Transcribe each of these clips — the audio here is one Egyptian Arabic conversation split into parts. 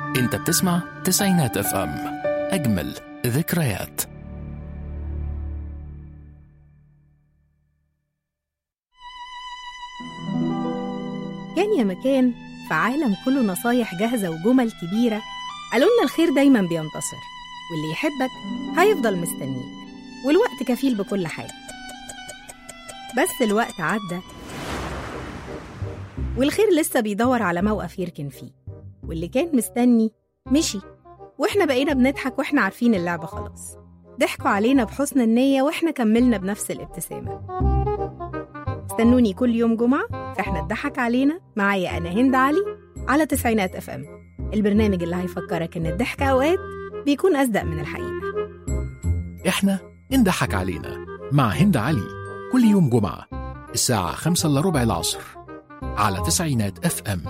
انت بتسمع تسعينات اف ام اجمل ذكريات كان يا مكان في عالم كله نصايح جاهزة وجمل كبيرة قالوا لنا الخير دايما بينتصر واللي يحبك هيفضل مستنيك والوقت كفيل بكل حاجة بس الوقت عدى والخير لسه بيدور على موقف يركن فيه واللي كان مستني مشي واحنا بقينا بنضحك واحنا عارفين اللعبة خلاص ضحكوا علينا بحسن النية واحنا كملنا بنفس الابتسامة استنوني كل يوم جمعة فاحنا اتضحك علينا معايا أنا هند علي على تسعينات اف ام البرنامج اللي هيفكرك إن الضحك أوقات بيكون أصدق من الحقيقة احنا انضحك علينا مع هند علي كل يوم جمعة الساعة خمسة إلا ربع العصر على تسعينات اف ام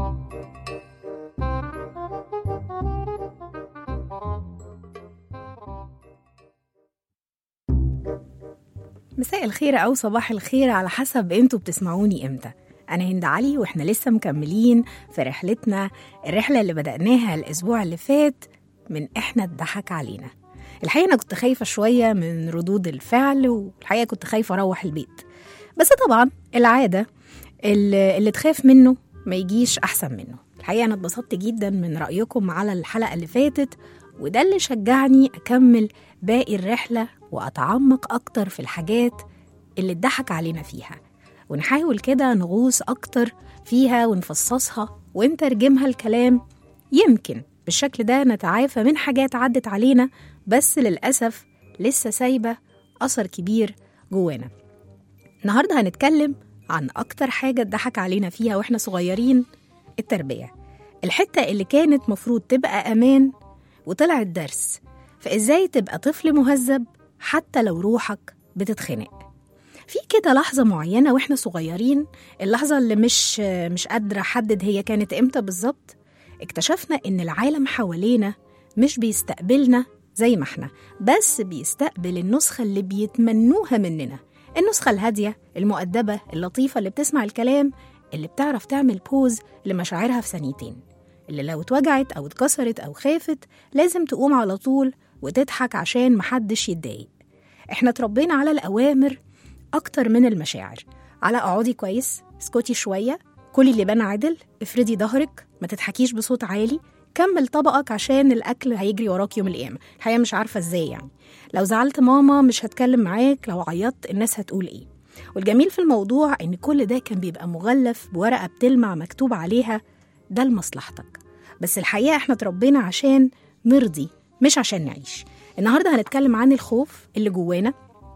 مساء الخير أو صباح الخير على حسب انتوا بتسمعوني امتى أنا هند علي وإحنا لسه مكملين في رحلتنا الرحلة اللي بدأناها الأسبوع اللي فات من إحنا اتضحك علينا الحقيقة أنا كنت خايفة شوية من ردود الفعل والحقيقة كنت خايفة أروح البيت بس طبعا العادة اللي, اللي تخاف منه ما يجيش أحسن منه الحقيقة أنا اتبسطت جدا من رأيكم على الحلقة اللي فاتت وده اللي شجعني أكمل باقي الرحلة وأتعمق أكتر في الحاجات اللي اتضحك علينا فيها ونحاول كده نغوص أكتر فيها ونفصصها ونترجمها الكلام يمكن بالشكل ده نتعافى من حاجات عدت علينا بس للأسف لسه سايبة أثر كبير جوانا النهاردة هنتكلم عن أكتر حاجة اتضحك علينا فيها وإحنا صغيرين التربية الحتة اللي كانت مفروض تبقى أمان وطلعت درس فإزاي تبقى طفل مهذب حتى لو روحك بتتخنق في كده لحظة معينة وإحنا صغيرين اللحظة اللي مش مش قادرة أحدد هي كانت إمتى بالظبط اكتشفنا إن العالم حوالينا مش بيستقبلنا زي ما إحنا بس بيستقبل النسخة اللي بيتمنوها مننا النسخة الهادية المؤدبة اللطيفة اللي بتسمع الكلام اللي بتعرف تعمل بوز لمشاعرها في ثانيتين اللي لو اتوجعت أو اتكسرت أو خافت لازم تقوم على طول وتضحك عشان محدش يتضايق احنا اتربينا على الأوامر أكتر من المشاعر على اقعدي كويس اسكتي شوية كلي اللبان عدل افردي ظهرك ما تضحكيش بصوت عالي كمل طبقك عشان الأكل هيجري وراك يوم القيامة الحقيقة مش عارفة ازاي يعني لو زعلت ماما مش هتكلم معاك لو عيطت الناس هتقول ايه والجميل في الموضوع ان كل ده كان بيبقى مغلف بورقة بتلمع مكتوب عليها ده لمصلحتك بس الحقيقة احنا اتربينا عشان نرضي مش عشان نعيش النهاردة هنتكلم عن الخوف اللي جوانا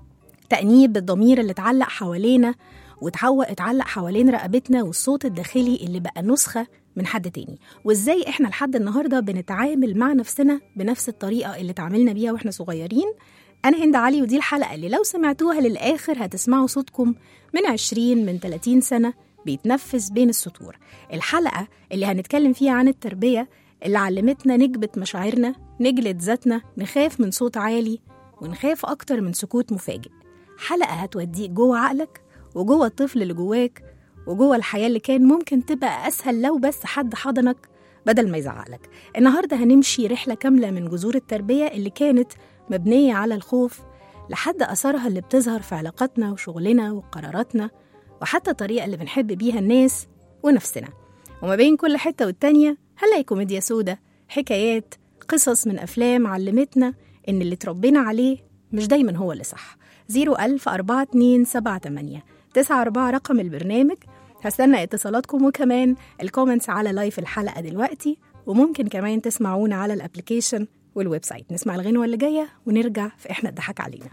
تأنيب الضمير اللي اتعلق حوالينا واتعوق اتعلق حوالين رقبتنا والصوت الداخلي اللي بقى نسخة من حد تاني وازاي احنا لحد النهاردة بنتعامل مع نفسنا بنفس الطريقة اللي اتعاملنا بيها واحنا صغيرين أنا هند علي ودي الحلقة اللي لو سمعتوها للآخر هتسمعوا صوتكم من 20 من 30 سنة بيتنفس بين السطور الحلقة اللي هنتكلم فيها عن التربية اللي علمتنا نكبت مشاعرنا نجلد ذاتنا نخاف من صوت عالي ونخاف أكتر من سكوت مفاجئ حلقة هتوديك جوه عقلك وجوه الطفل اللي جواك وجوه الحياة اللي كان ممكن تبقى أسهل لو بس حد حضنك بدل ما يزعقلك النهاردة هنمشي رحلة كاملة من جذور التربية اللي كانت مبنية على الخوف لحد أثرها اللي بتظهر في علاقاتنا وشغلنا وقراراتنا وحتى الطريقة اللي بنحب بيها الناس ونفسنا وما بين كل حتة والتانية هنلاقي كوميديا سودا حكايات قصص من أفلام علمتنا إن اللي اتربينا عليه مش دايما هو اللي صح زيرو ألف أربعة اتنين سبعة تمانية تسعة أربعة رقم البرنامج هستنى اتصالاتكم وكمان الكومنتس على لايف الحلقة دلوقتي وممكن كمان تسمعونا على الابليكيشن والويب سايت نسمع الغنوة اللي جاية ونرجع في إحنا اتضحك علينا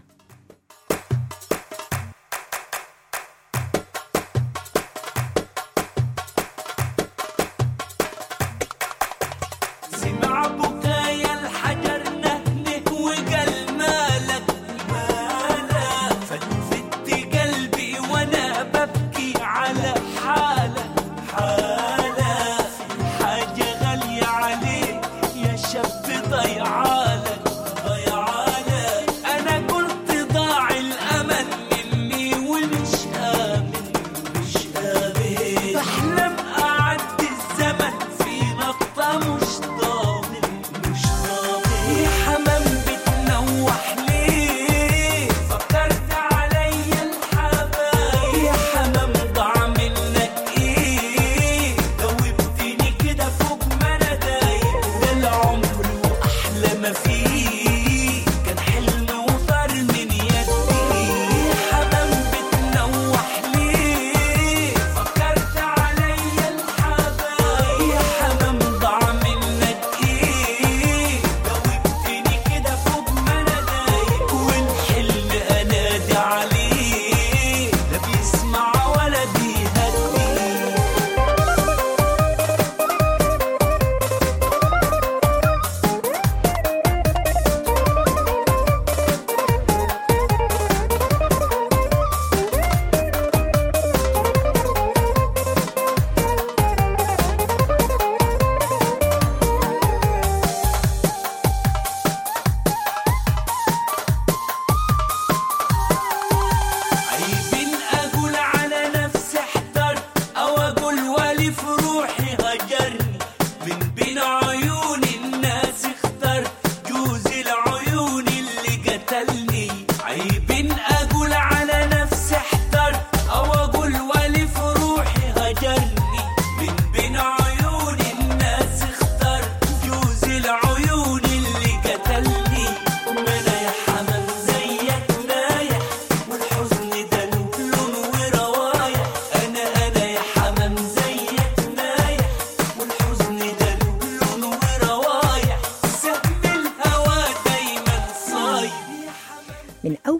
سمع بكايا الحجر نهنه وقال مالك مالك فلفت قلبي وانا ببكي على حالك حالك في حاجة غالية عليك يا شاب ضيعالك ضيعالك انا قلت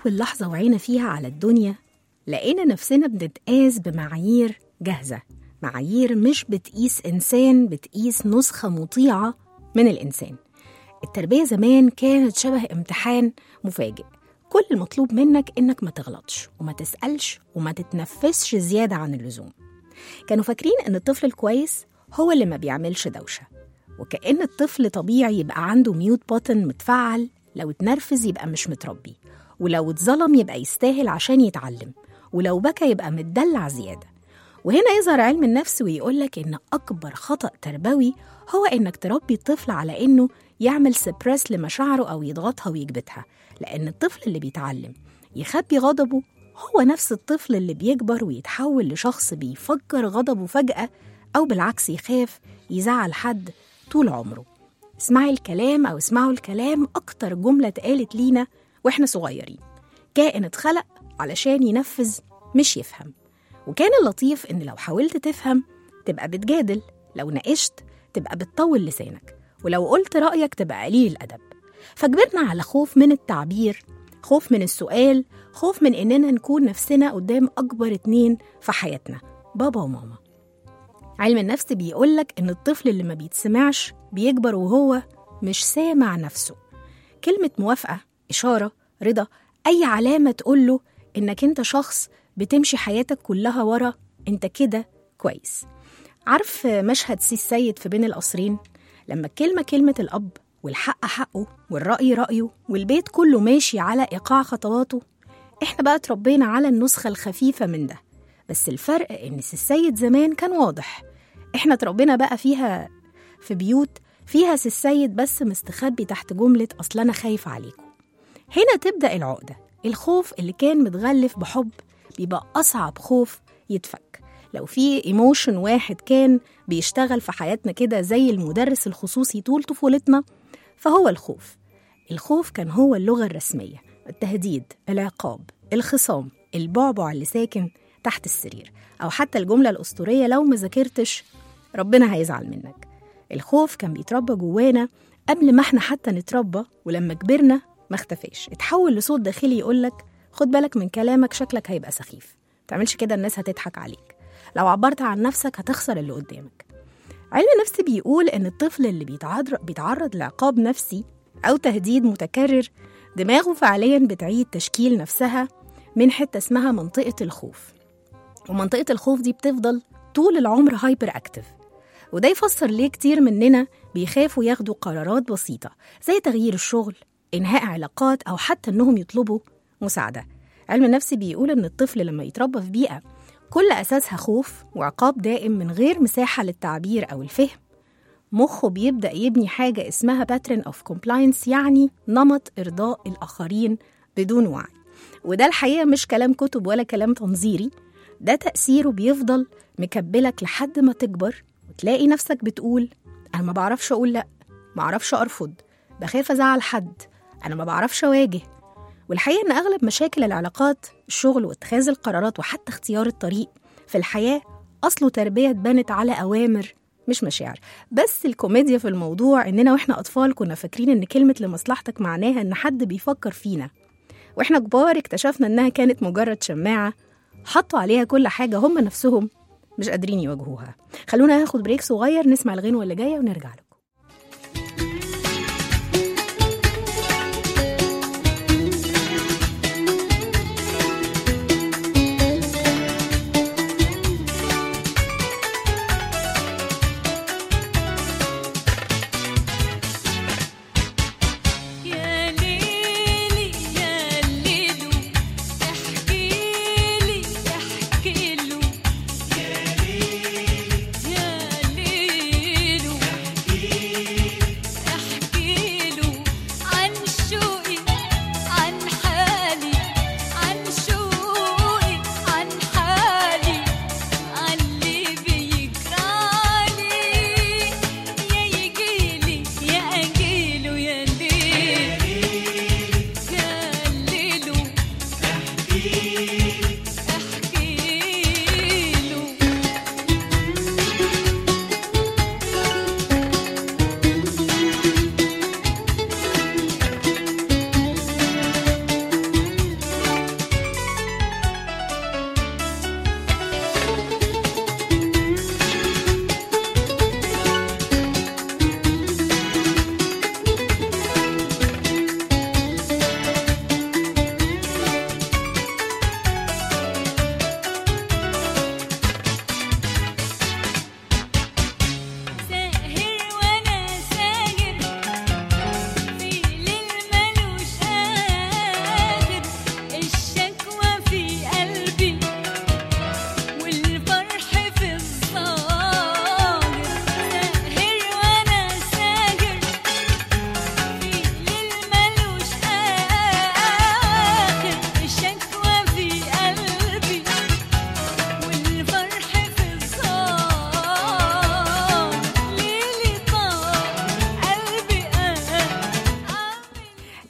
أول لحظة وعينا فيها على الدنيا لقينا نفسنا بنتقاس بمعايير جاهزة معايير مش بتقيس إنسان بتقيس نسخة مطيعة من الإنسان التربية زمان كانت شبه امتحان مفاجئ كل المطلوب منك إنك ما تغلطش وما تسألش وما تتنفسش زيادة عن اللزوم كانوا فاكرين إن الطفل الكويس هو اللي ما بيعملش دوشة وكأن الطفل طبيعي يبقى عنده ميوت بوتن متفعل لو اتنرفز يبقى مش متربي ولو اتظلم يبقى يستاهل عشان يتعلم ولو بكى يبقى متدلع زيادة وهنا يظهر علم النفس ويقولك إن أكبر خطأ تربوي هو إنك تربي الطفل على إنه يعمل سبريس لمشاعره أو يضغطها ويكبتها لأن الطفل اللي بيتعلم يخبي غضبه هو نفس الطفل اللي بيكبر ويتحول لشخص بيفجر غضبه فجأة أو بالعكس يخاف يزعل حد طول عمره اسمعي الكلام أو اسمعوا الكلام أكتر جملة اتقالت لينا وإحنا صغيرين كائن اتخلق علشان ينفذ مش يفهم وكان اللطيف إن لو حاولت تفهم تبقى بتجادل لو ناقشت تبقى بتطول لسانك ولو قلت رأيك تبقى قليل الأدب فكبرنا على خوف من التعبير خوف من السؤال خوف من إننا نكون نفسنا قدام أكبر اتنين في حياتنا بابا وماما علم النفس بيقولك إن الطفل اللي ما بيتسمعش بيكبر وهو مش سامع نفسه كلمة موافقة إشارة رضا أي علامة تقوله إنك أنت شخص بتمشي حياتك كلها ورا أنت كده كويس عارف مشهد سي السيد في بين القصرين لما الكلمة كلمة الأب والحق حقه والرأي رأيه والبيت كله ماشي على إيقاع خطواته إحنا بقى اتربينا على النسخة الخفيفة من ده بس الفرق إن سي السيد زمان كان واضح إحنا اتربينا بقى فيها في بيوت فيها سي السيد بس مستخبي تحت جملة أصل أنا خايف عليكم هنا تبدأ العقدة الخوف اللي كان متغلف بحب بيبقى أصعب خوف يتفك لو في ايموشن واحد كان بيشتغل في حياتنا كده زي المدرس الخصوصي طول طفولتنا فهو الخوف الخوف كان هو اللغة الرسمية التهديد العقاب الخصام البعبع اللي ساكن تحت السرير أو حتى الجملة الأسطورية لو ما ذاكرتش ربنا هيزعل منك الخوف كان بيتربى جوانا قبل ما احنا حتى نتربى ولما كبرنا ما اختفاش اتحول لصوت داخلي يقولك خد بالك من كلامك شكلك هيبقى سخيف تعملش كده الناس هتضحك عليك لو عبرت عن نفسك هتخسر اللي قدامك علم النفس بيقول إن الطفل اللي بيتعرض, بيتعرض لعقاب نفسي أو تهديد متكرر دماغه فعليا بتعيد تشكيل نفسها من حتة اسمها منطقة الخوف ومنطقة الخوف دي بتفضل طول العمر هايبر أكتف وده يفسر ليه كتير مننا بيخافوا ياخدوا قرارات بسيطة زي تغيير الشغل إنهاء علاقات أو حتى إنهم يطلبوا مساعدة علم النفس بيقول إن الطفل لما يتربى في بيئة كل أساسها خوف وعقاب دائم من غير مساحة للتعبير أو الفهم مخه بيبدأ يبني حاجة اسمها pattern of compliance يعني نمط إرضاء الآخرين بدون وعي وده الحقيقة مش كلام كتب ولا كلام تنظيري ده تأثيره بيفضل مكبلك لحد ما تكبر وتلاقي نفسك بتقول أنا ما بعرفش أقول لأ ما بعرفش أرفض بخاف أزعل حد أنا ما بعرفش أواجه والحقيقة إن أغلب مشاكل العلاقات الشغل واتخاذ القرارات وحتى اختيار الطريق في الحياة أصله تربية اتبنت على أوامر مش مشاعر بس الكوميديا في الموضوع إننا وإحنا أطفال كنا فاكرين إن كلمة لمصلحتك معناها إن حد بيفكر فينا وإحنا كبار اكتشفنا إنها كانت مجرد شماعة حطوا عليها كل حاجة هم نفسهم مش قادرين يواجهوها خلونا ناخد بريك صغير نسمع الغنوة اللي جاية ونرجع لكم يا ليلي يا ليلو احكيلي احكيلو يا ليلي يا ليلو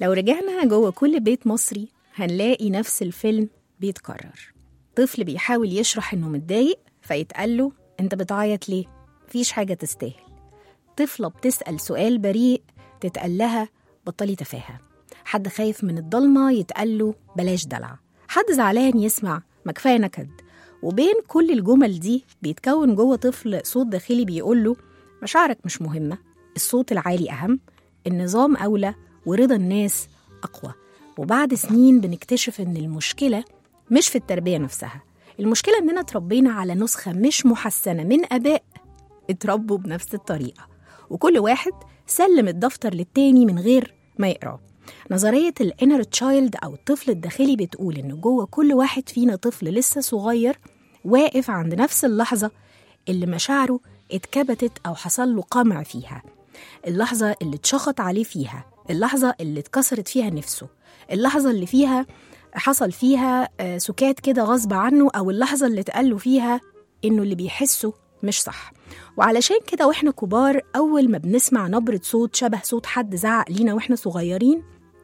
لو رجعنا جوه كل بيت مصري هنلاقي نفس الفيلم بيتكرر طفل بيحاول يشرح انه متضايق فيتقال له انت بتعيط ليه مفيش حاجه تستاهل طفله بتسال سؤال بريء تتقال لها بطلي تفاهه حد خايف من الضلمه يتقال له بلاش دلع حد زعلان يسمع ما كفايه نكد وبين كل الجمل دي بيتكون جوه طفل صوت داخلي بيقول له مشاعرك مش مهمه الصوت العالي اهم النظام اولى ورضا الناس اقوى وبعد سنين بنكتشف ان المشكله مش في التربيه نفسها المشكله اننا اتربينا على نسخه مش محسنه من اباء اتربوا بنفس الطريقه وكل واحد سلم الدفتر للتاني من غير ما يقراه نظرية الانر تشايلد أو الطفل الداخلي بتقول إن جوه كل واحد فينا طفل لسه صغير واقف عند نفس اللحظة اللي مشاعره اتكبتت أو حصل له قمع فيها اللحظة اللي اتشخط عليه فيها اللحظة اللي اتكسرت فيها نفسه اللحظة اللي فيها حصل فيها آه، سكات كده غصب عنه أو اللحظة اللي اتقال له فيها إنه اللي بيحسه مش صح وعلشان كده واحنا كبار أول ما بنسمع نبرة صوت شبه صوت حد زعق لينا واحنا صغيرين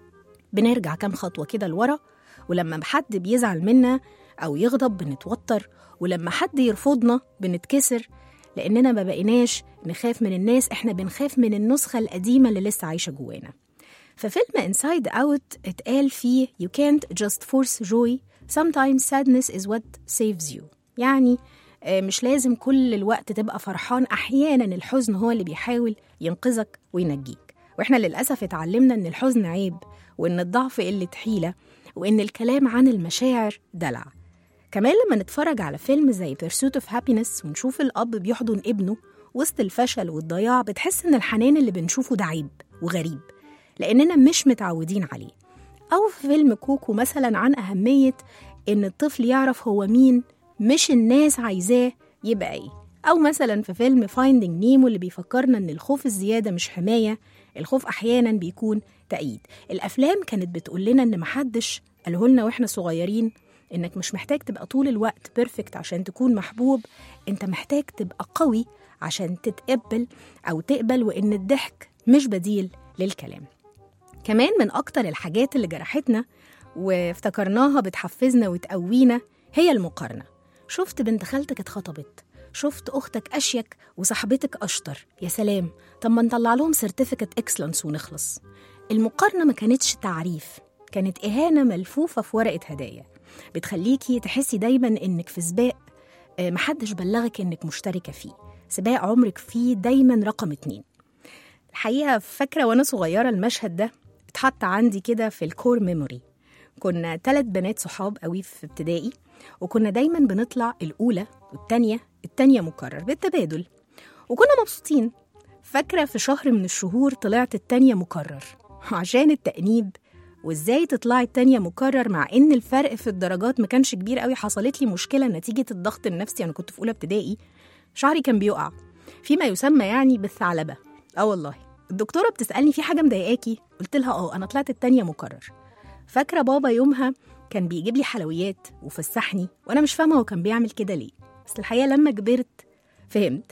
بنرجع كام خطوة كده لورا ولما حد بيزعل منا أو يغضب بنتوتر ولما حد يرفضنا بنتكسر لأننا ما بقيناش نخاف من الناس إحنا بنخاف من النسخة القديمة اللي لسه عايشة جوانا ففيلم Inside Out اتقال فيه You can't just force joy sometimes sadness is what saves you يعني آه، مش لازم كل الوقت تبقى فرحان أحيانا الحزن هو اللي بيحاول ينقذك وينجيك وإحنا للأسف اتعلمنا إن الحزن عيب وإن الضعف قلة حيلة وإن الكلام عن المشاعر دلع كمان لما نتفرج على فيلم زي Pursuit of Happiness ونشوف الأب بيحضن ابنه وسط الفشل والضياع بتحس إن الحنان اللي بنشوفه ده عيب وغريب لأننا مش متعودين عليه أو في فيلم كوكو مثلا عن أهمية إن الطفل يعرف هو مين مش الناس عايزاه يبقى إيه أو مثلا في فيلم فايندينج نيمو اللي بيفكرنا إن الخوف الزيادة مش حماية الخوف أحيانا بيكون تأييد الأفلام كانت بتقول لنا إن محدش قاله لنا وإحنا صغيرين إنك مش محتاج تبقى طول الوقت بيرفكت عشان تكون محبوب أنت محتاج تبقى قوي عشان تتقبل أو تقبل وإن الضحك مش بديل للكلام كمان من أكتر الحاجات اللي جرحتنا وافتكرناها بتحفزنا وتقوينا هي المقارنة شفت بنت خالتك اتخطبت شفت أختك أشيك وصاحبتك أشطر يا سلام طب ما نطلع لهم سيرتيفيكت اكسلنس ونخلص المقارنة ما كانتش تعريف كانت إهانة ملفوفة في ورقة هدايا بتخليكي تحسي دايما إنك في سباق آه، محدش بلغك إنك مشتركة فيه سباق عمرك فيه دايما رقم اتنين الحقيقة فاكرة وأنا صغيرة المشهد ده اتحط عندي كده في الكور ميموري كنا ثلاث بنات صحاب قوي في ابتدائي وكنا دايما بنطلع الأولى والتانية التانية مكرر بالتبادل وكنا مبسوطين فاكرة في شهر من الشهور طلعت التانية مكرر عشان التأنيب وازاي تطلعي التانية مكرر مع ان الفرق في الدرجات ما كانش كبير قوي حصلت لي مشكلة نتيجة الضغط النفسي انا كنت في اولى ابتدائي شعري كان بيقع فيما يسمى يعني بالثعلبة اه والله الدكتورة بتسألني في حاجة مضايقاكي قلت لها اه انا طلعت التانية مكرر فاكرة بابا يومها كان بيجيب لي حلويات وفسحني وانا مش فاهمة هو كان بيعمل كده ليه بس الحقيقة لما كبرت فهمت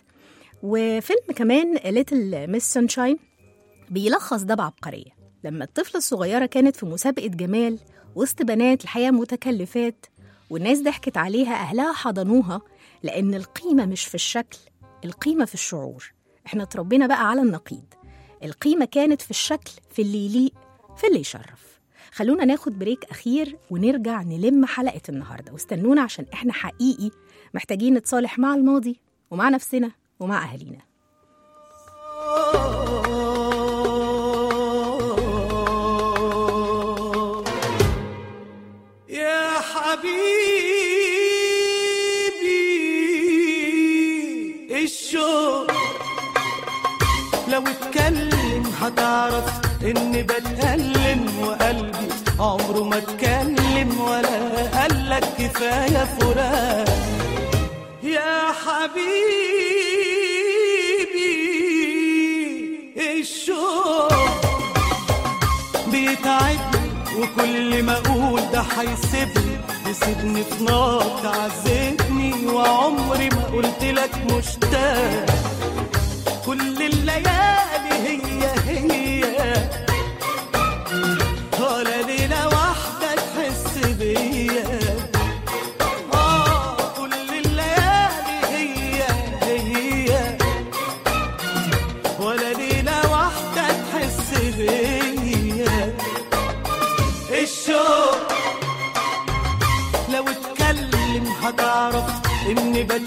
وفيلم كمان ليتل ميس سانشاين بيلخص ده بعبقرية لما الطفلة الصغيرة كانت في مسابقة جمال وسط بنات الحقيقة متكلفات والناس ضحكت عليها أهلها حضنوها لأن القيمة مش في الشكل القيمة في الشعور احنا اتربينا بقى على النقيض القيمة كانت في الشكل في اللي يليق في اللي يشرف خلونا ناخد بريك أخير ونرجع نلم حلقة النهاردة واستنونا عشان احنا حقيقي محتاجين نتصالح مع الماضي ومع نفسنا ومع أهالينا يا حبيبي الشوق لو اتكلم هتعرف اني بتألم وقلبي عمره ما اتكلم ولا قالك كفاية فراق يا حبيبي الشوق بيتعبني وكل ما اقول ده هيسيبني يسيبني في نار تعذبني وعمري ما قلت لك مشتاق كل الليالي هي هي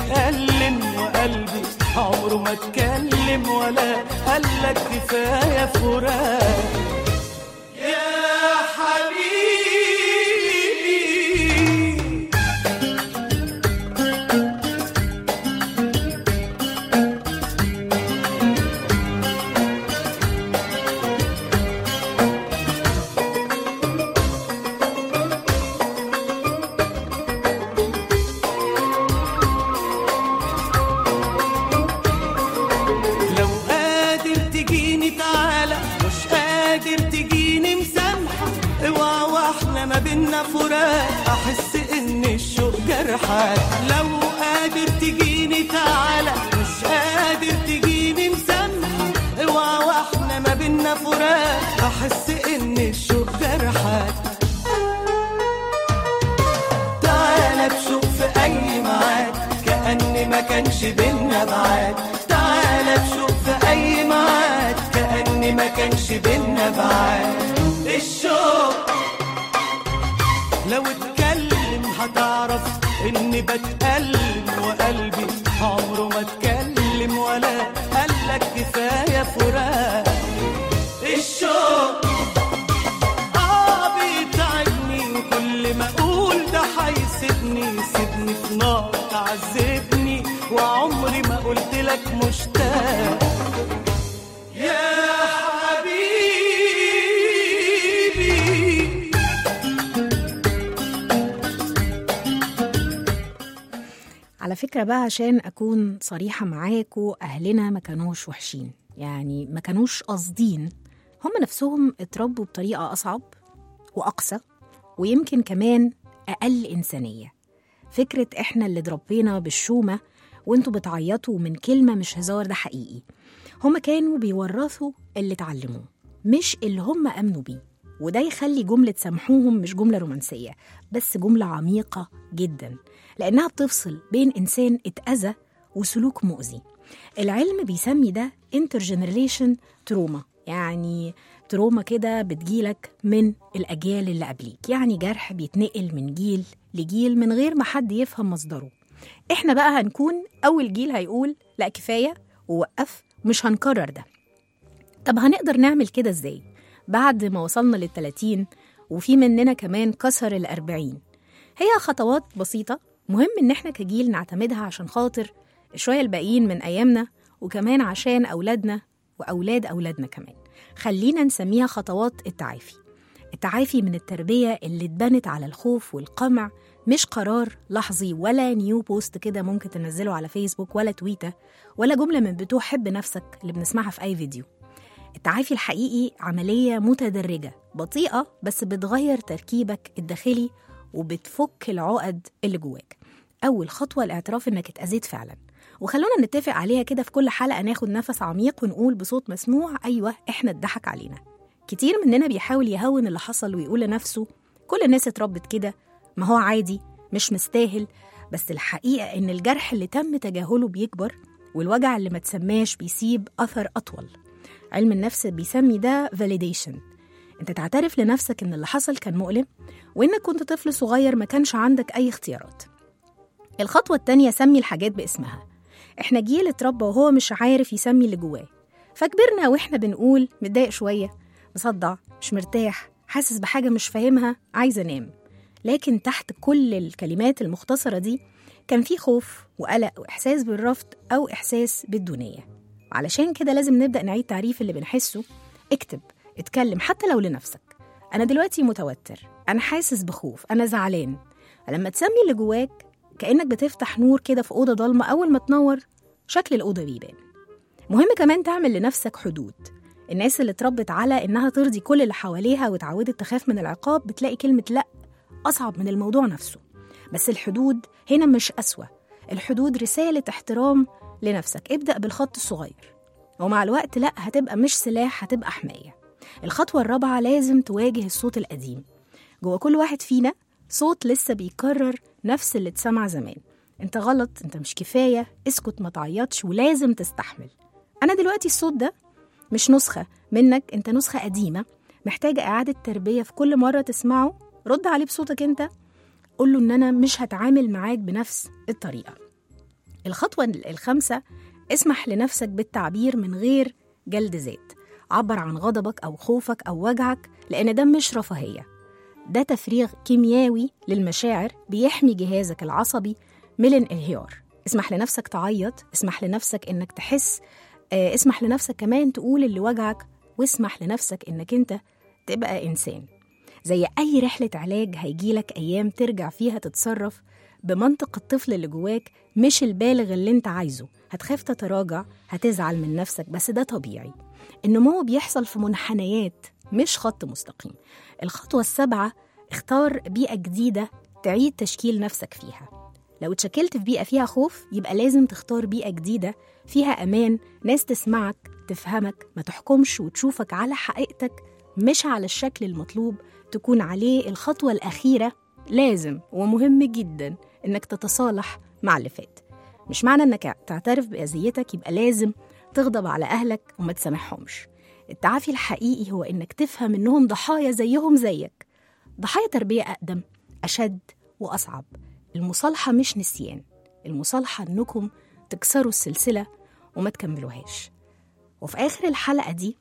بتألم وقلبي عمره ما اتكلم ولا قالك كفاية فراق يا حبيبي لو قادر تجيني تعالى مش قادر تجيني مسامحة اوعى واحنا ما بينا فراق احس ان الشوق جرحك لو قادر تجيني تعالى مش قادر تجيني مسامحة اوعى واحنا ما بينا فراق احس ان الشوق جرحك تعالى تشوف في اي ميعاد كأن ما كانش بينا بعاد تعالى تشوف في اي ميعاد كأن ما كانش بينا بعاد الشوق لو اتكلم هتعرف اني بتألم وقلبي عمره ما اتكلم ولا قالك كفاية فراق الشوق اه بيتعبني وكل ما اقول ده هيسيبني سيبني في نار تعذبني وعمري ما قلت لك مشتاق يا حبيبي على فكرة بقى عشان أكون صريحة معاكوا أهلنا ما كانوش وحشين يعني ما كانوش قاصدين هم نفسهم اتربوا بطريقة أصعب وأقسى ويمكن كمان أقل إنسانية فكرة إحنا اللي اتربينا بالشومة وانتوا بتعيطوا من كلمة مش هزار ده حقيقي هم كانوا بيورثوا اللي اتعلموه مش اللي هم آمنوا بيه وده يخلي جملة سامحوهم مش جملة رومانسية بس جملة عميقة جدا لأنها بتفصل بين إنسان اتأذى وسلوك مؤذي العلم بيسمي ده intergeneration تروما يعني تروما كده بتجيلك من الأجيال اللي قبليك يعني جرح بيتنقل من جيل لجيل من غير ما حد يفهم مصدره احنا بقى هنكون أول جيل هيقول لا كفاية ووقف مش هنكرر ده طب هنقدر نعمل كده ازاي بعد ما وصلنا للتلاتين وفي مننا كمان كسر الأربعين هي خطوات بسيطة مهم إن إحنا كجيل نعتمدها عشان خاطر شوية الباقيين من أيامنا وكمان عشان أولادنا وأولاد أولادنا كمان خلينا نسميها خطوات التعافي التعافي من التربية اللي اتبنت على الخوف والقمع مش قرار لحظي ولا نيو بوست كده ممكن تنزله على فيسبوك ولا تويتة ولا جملة من بتوع حب نفسك اللي بنسمعها في أي فيديو التعافي الحقيقي عملية متدرجة بطيئة بس بتغير تركيبك الداخلي وبتفك العقد اللي جواك أول خطوة الاعتراف إنك اتأذيت فعلا وخلونا نتفق عليها كده في كل حلقة ناخد نفس عميق ونقول بصوت مسموع أيوة إحنا اتضحك علينا كتير مننا بيحاول يهون اللي حصل ويقول لنفسه كل الناس اتربت كده ما هو عادي مش مستاهل بس الحقيقة إن الجرح اللي تم تجاهله بيكبر والوجع اللي ما تسماش بيسيب أثر أطول علم النفس بيسمي ده validation انت تعترف لنفسك ان اللي حصل كان مؤلم وانك كنت طفل صغير ما كانش عندك اي اختيارات الخطوة التانية سمي الحاجات باسمها احنا جيل اتربى وهو مش عارف يسمي اللي جواه فكبرنا واحنا بنقول متضايق شوية مصدع مش مرتاح حاسس بحاجة مش فاهمها عايز انام لكن تحت كل الكلمات المختصرة دي كان في خوف وقلق وإحساس بالرفض أو إحساس بالدونية علشان كده لازم نبدأ نعيد تعريف اللي بنحسه اكتب اتكلم حتى لو لنفسك أنا دلوقتي متوتر أنا حاسس بخوف أنا زعلان لما تسمي اللي جواك كأنك بتفتح نور كده في أوضة ضلمة أول ما تنور شكل الأوضة بيبان مهم كمان تعمل لنفسك حدود الناس اللي اتربت على إنها ترضي كل اللي حواليها واتعودت تخاف من العقاب بتلاقي كلمة لأ أصعب من الموضوع نفسه بس الحدود هنا مش أسوأ الحدود رسالة احترام لنفسك ابدأ بالخط الصغير ومع الوقت لأ هتبقى مش سلاح هتبقى حماية الخطوة الرابعة لازم تواجه الصوت القديم جوه كل واحد فينا صوت لسه بيكرر نفس اللي اتسمع زمان انت غلط انت مش كفاية اسكت ما تعيطش ولازم تستحمل أنا دلوقتي الصوت ده مش نسخة منك انت نسخة قديمة محتاجة إعادة تربية في كل مرة تسمعه رد عليه بصوتك انت قول له ان انا مش هتعامل معاك بنفس الطريقه الخطوة الخامسة اسمح لنفسك بالتعبير من غير جلد ذات عبر عن غضبك أو خوفك أو وجعك لأن ده مش رفاهية ده تفريغ كيميائي للمشاعر بيحمي جهازك العصبي من الانهيار اسمح لنفسك تعيط اسمح لنفسك انك تحس آه، اسمح لنفسك كمان تقول اللي وجعك واسمح لنفسك انك انت تبقى انسان زي اي رحله علاج هيجيلك ايام ترجع فيها تتصرف بمنطق الطفل اللي جواك مش البالغ اللي انت عايزه هتخاف تتراجع هتزعل من نفسك بس ده طبيعي النمو بيحصل في منحنيات مش خط مستقيم الخطوة السابعة اختار بيئة جديدة تعيد تشكيل نفسك فيها لو اتشكلت في بيئة فيها خوف يبقى لازم تختار بيئة جديدة فيها أمان ناس تسمعك تفهمك ما تحكمش وتشوفك على حقيقتك مش على الشكل المطلوب تكون عليه الخطوة الأخيرة لازم ومهم جدا إنك تتصالح مع اللي فات مش معنى إنك تعترف بأذيتك يبقى لازم تغضب على أهلك وما تسامحهمش التعافي الحقيقي هو إنك تفهم إنهم ضحايا زيهم زيك ضحايا تربية أقدم أشد وأصعب المصالحة مش نسيان المصالحة إنكم تكسروا السلسلة وما تكملوهاش وفي آخر الحلقة دي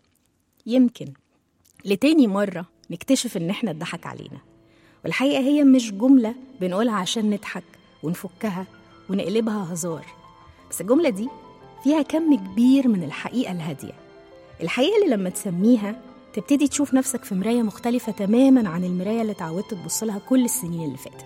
يمكن لتاني مرة نكتشف إن إحنا اتضحك علينا والحقيقة هي مش جملة بنقولها عشان نضحك ونفكها ونقلبها هزار بس الجملة دي فيها كم كبير من الحقيقة الهادية الحقيقة اللي لما تسميها تبتدي تشوف نفسك في مراية مختلفة تماما عن المراية اللي اتعودت تبص لها كل السنين اللي فاتت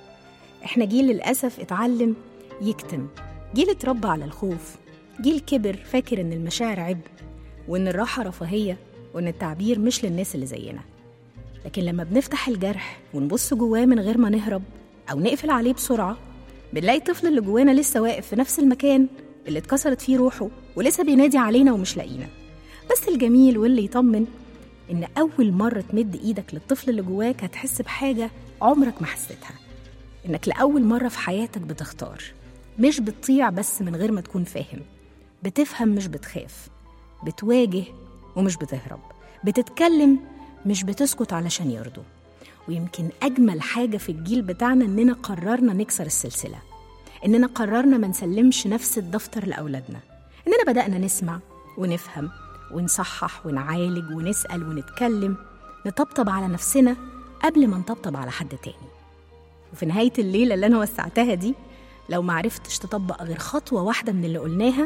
احنا جيل للأسف اتعلم يكتم جيل اتربى على الخوف جيل كبر فاكر ان المشاعر عبء وان الراحة رفاهية وان التعبير مش للناس اللي زينا لكن لما بنفتح الجرح ونبص جواه من غير ما نهرب أو نقفل عليه بسرعة بنلاقي الطفل اللي جوانا لسه واقف في نفس المكان اللي اتكسرت فيه روحه ولسه بينادي علينا ومش لاقينا بس الجميل واللي يطمن إن أول مرة تمد إيدك للطفل اللي جواك هتحس بحاجة عمرك ما حسيتها إنك لأول مرة في حياتك بتختار مش بتطيع بس من غير ما تكون فاهم بتفهم مش بتخاف بتواجه ومش بتهرب بتتكلم مش بتسكت علشان يرضوا ويمكن أجمل حاجة في الجيل بتاعنا إننا قررنا نكسر السلسلة إننا قررنا ما نسلمش نفس الدفتر لأولادنا إننا بدأنا نسمع ونفهم ونصحح ونعالج ونسأل ونتكلم نطبطب على نفسنا قبل ما نطبطب على حد تاني وفي نهاية الليلة اللي أنا وسعتها دي لو معرفتش تطبق غير خطوة واحدة من اللي قلناها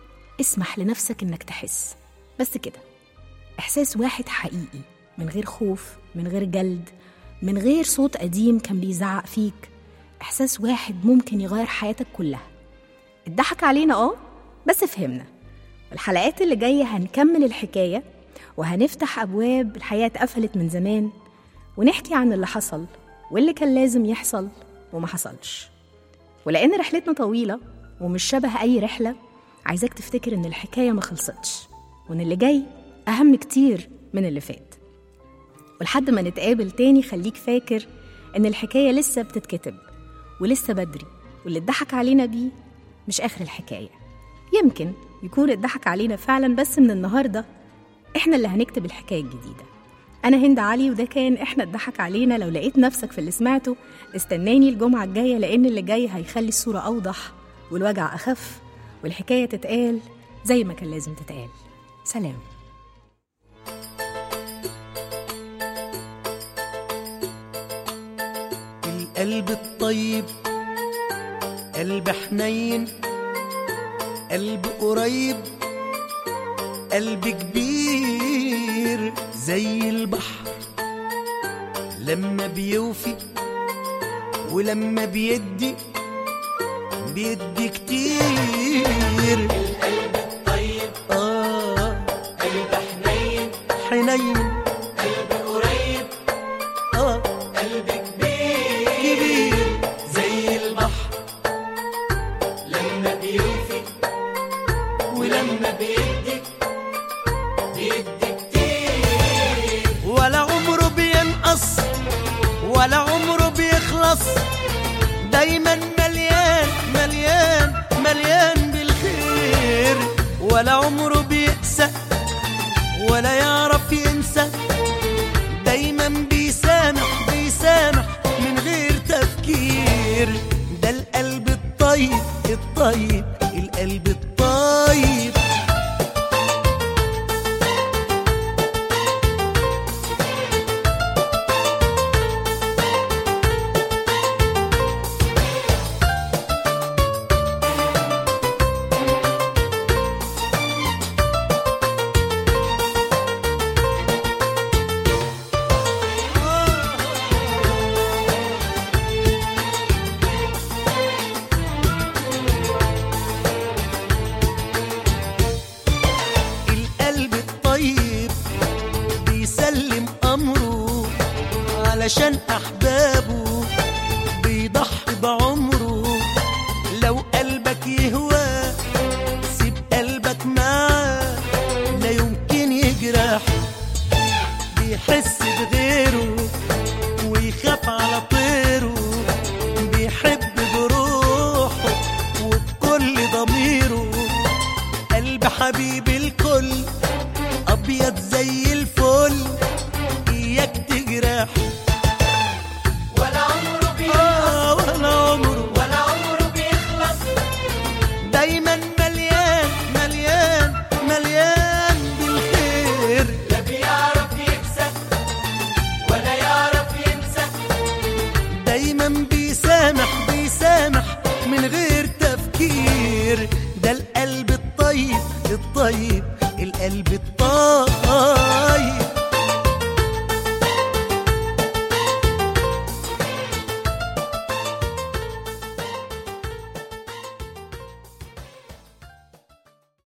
اسمح لنفسك إنك تحس بس كده إحساس واحد حقيقي من غير خوف من غير جلد من غير صوت قديم كان بيزعق فيك إحساس واحد ممكن يغير حياتك كلها اتضحك علينا اه بس فهمنا الحلقات اللي جاية هنكمل الحكاية وهنفتح أبواب الحياة اتقفلت من زمان ونحكي عن اللي حصل واللي كان لازم يحصل وما حصلش ولأن رحلتنا طويلة ومش شبه أي رحلة عايزاك تفتكر إن الحكاية ما خلصتش وإن اللي جاي أهم كتير من اللي فات ولحد ما نتقابل تاني خليك فاكر إن الحكاية لسه بتتكتب ولسه بدري واللي اتضحك علينا بيه مش آخر الحكاية يمكن يكون اتضحك علينا فعلا بس من النهاردة إحنا اللي هنكتب الحكاية الجديدة أنا هند علي وده كان إحنا اتضحك علينا لو لقيت نفسك في اللي سمعته استناني الجمعة الجاية لأن اللي جاي هيخلي الصورة أوضح والوجع أخف والحكاية تتقال زي ما كان لازم تتقال سلام القلب الطيب قلب حنين قلب قريب قلب كبير زي البحر لما بيوفي ولما بيدي بيدي كتير القلب الطيب آه قلب حنين حنين قلب قريب آه قلب كبير كبير زي البحر لما بيوفي ولما بيدي بيدي كتير ولا عمره بينقص ولا عمره بيخلص دايما مليان مليان مليان بالخير ولا عمره بيأسى ولا يعرف ينسى دايما بيسامح بيسامح من غير تفكير ده القلب الطيب الطيب القلب الطيب القلب الطيب بيسلم أمره علشان أحبابه بيضحي بعمره لو قلبك يهوى سيب قلبك معاه لا يمكن يجرح بيحس بغيره ويخاف على طيره بيحب بروحه وبكل ضميره قلب حبيب الكل ابيض زي الفل اياك تجرح ولا عمره آه ولا عمره ولا عمره بيخلص دايما مليان مليان مليان بالخير لا بيعرف يكسب ولا يعرف ينسى دايما بيسامح بيسامح من غير تفكير ده القلب الطيب الطيب القلب الطيب